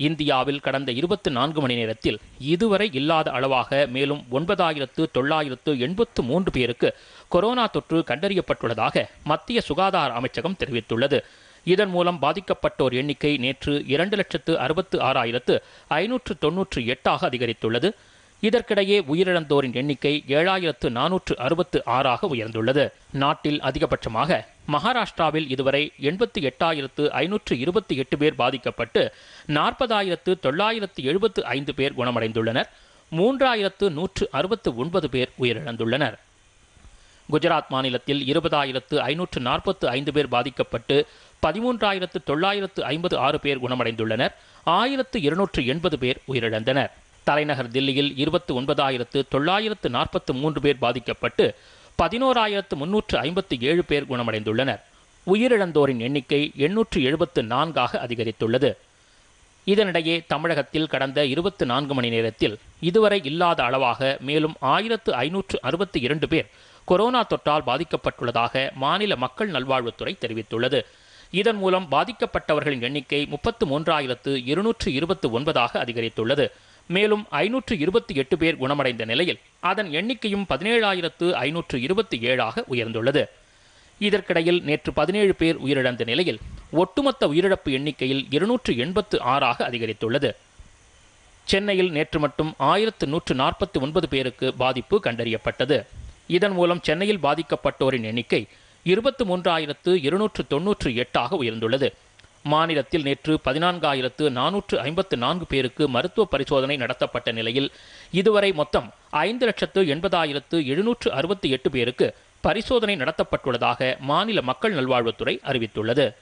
இந்தியாவில் கடந்த இருபத்தி நான்கு மணி நேரத்தில் இதுவரை இல்லாத அளவாக மேலும் ஒன்பதாயிரத்து தொள்ளாயிரத்து எண்பத்து மூன்று பேருக்கு கொரோனா தொற்று கண்டறியப்பட்டுள்ளதாக மத்திய சுகாதார அமைச்சகம் தெரிவித்துள்ளது இதன் மூலம் பாதிக்கப்பட்டோர் எண்ணிக்கை நேற்று இரண்டு லட்சத்து அறுபத்து ஆறாயிரத்து ஐநூற்று தொன்னூற்று எட்டாக அதிகரித்துள்ளது இதற்கிடையே உயிரிழந்தோரின் எண்ணிக்கை ஏழாயிரத்து நானூற்று அறுபத்து ஆறாக உயர்ந்துள்ளது நாட்டில் அதிகபட்சமாக மகாராஷ்டிராவில் இதுவரை எண்பத்தி எட்டாயிரத்து ஐநூற்று இருபத்தி எட்டு பேர் பாதிக்கப்பட்டு நாற்பதாயிரத்து தொள்ளாயிரத்து எழுபத்து ஐந்து பேர் குணமடைந்துள்ளனர் மூன்றாயிரத்து நூற்று அறுபத்து ஒன்பது பேர் உயிரிழந்துள்ளனர் குஜராத் மாநிலத்தில் இருபதாயிரத்து ஐநூற்று நாற்பத்து ஐந்து பேர் பாதிக்கப்பட்டு பதிமூன்றாயிரத்து தொள்ளாயிரத்து ஐம்பது ஆறு பேர் குணமடைந்துள்ளனர் ஆயிரத்து இருநூற்று எண்பது பேர் உயிரிழந்தனர் தலைநகர் தில்லியில் இருபத்து ஒன்பதாயிரத்து தொள்ளாயிரத்து நாற்பத்து மூன்று பேர் பாதிக்கப்பட்டு பதினோராயிரத்து முன்னூற்று ஐம்பத்தி ஏழு பேர் குணமடைந்துள்ளனர் உயிரிழந்தோரின் எண்ணிக்கை எண்ணூற்று எழுபத்து நான்காக அதிகரித்துள்ளது இதனிடையே தமிழகத்தில் கடந்த இருபத்தி நான்கு மணி நேரத்தில் இதுவரை இல்லாத அளவாக மேலும் ஆயிரத்து ஐநூற்று அறுபத்தி இரண்டு பேர் கொரோனா தொற்றால் பாதிக்கப்பட்டுள்ளதாக மாநில மக்கள் நல்வாழ்வுத்துறை தெரிவித்துள்ளது இதன் மூலம் பாதிக்கப்பட்டவர்களின் எண்ணிக்கை முப்பத்து மூன்றாயிரத்து இருநூற்று இருபத்து ஒன்பதாக அதிகரித்துள்ளது மேலும் ஐநூற்று இருபத்தி எட்டு பேர் குணமடைந்த நிலையில் அதன் எண்ணிக்கையும் பதினேழாயிரத்து ஐநூற்று இருபத்தி ஏழாக உயர்ந்துள்ளது இதற்கிடையில் நேற்று பதினேழு பேர் உயிரிழந்த நிலையில் ஒட்டுமொத்த உயிரிழப்பு எண்ணிக்கையில் இருநூற்று எண்பத்து ஆறாக அதிகரித்துள்ளது சென்னையில் நேற்று மட்டும் ஆயிரத்து நூற்று நாற்பத்தி ஒன்பது பேருக்கு பாதிப்பு கண்டறியப்பட்டது இதன் மூலம் சென்னையில் பாதிக்கப்பட்டோரின் எண்ணிக்கை இருபத்து மூன்றாயிரத்து இருநூற்று தொன்னூற்று எட்டாக உயர்ந்துள்ளது மாநிலத்தில் நேற்று பதினான்காயிரத்து நானூற்று ஐம்பத்து நான்கு பேருக்கு மருத்துவ பரிசோதனை நடத்தப்பட்ட நிலையில் இதுவரை மொத்தம் ஐந்து லட்சத்து எண்பதாயிரத்து எழுநூற்று அறுபத்தி எட்டு பேருக்கு பரிசோதனை நடத்தப்பட்டுள்ளதாக மாநில மக்கள் நல்வாழ்வுத்துறை அறிவித்துள்ளது